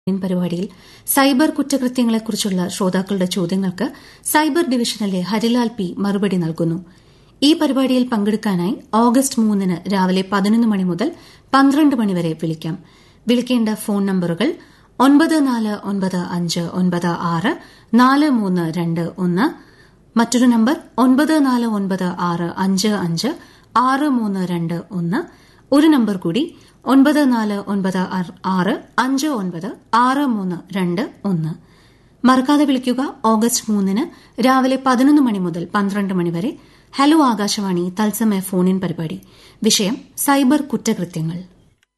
in പരിപാടിയിൽ cyber കുറ്റകൃത്യങ്ങളെക്കുറിച്ചുള്ള ശ്രോതാക്കളുടെ ചോദ്യങ്ങൾക്ക് സൈബർ ഡിവിഷനിലെ ഹരിലാൽ പി മറുപടി നൽകുന്നു ഈ പരിപാടിയിൽ പങ്കെടുക്കാനായി ഓഗസ്റ്റ് മൂന്നിന് രാവിലെ പതിനൊന്ന് മണി മുതൽ പന്ത്രണ്ട് മണിവരെ വിളിക്കാം വിളിക്കേണ്ട ഫോൺ നമ്പറുകൾ ഒൻപത് നാല് ഒൻപത് അഞ്ച് ഒൻപത് ആറ് നാല് മൂന്ന് രണ്ട് ഒന്ന് മറ്റൊരു നമ്പർ ഒൻപത് നാല് ഒൻപത് ആറ് അഞ്ച് അഞ്ച് ആറ് മൂന്ന് രണ്ട് ഒന്ന് ഒരു നമ്പർ കൂടി ഒൻപത് നാല് ഒൻപത് ആറ് അഞ്ച് ഒൻപത് ആറ് മൂന്ന് രണ്ട് ഒന്ന് മറക്കാതെ വിളിക്കുക ഓഗസ്റ്റ് മൂന്നിന് രാവിലെ പതിനൊന്ന് മണി മുതൽ പന്ത്രണ്ട് മണിവരെ ഹലോ ആകാശവാണി തത്സമയ ഫോൺ ഇൻ പരിപാടി വിഷയം സൈബർ കുറ്റകൃത്യങ്ങൾ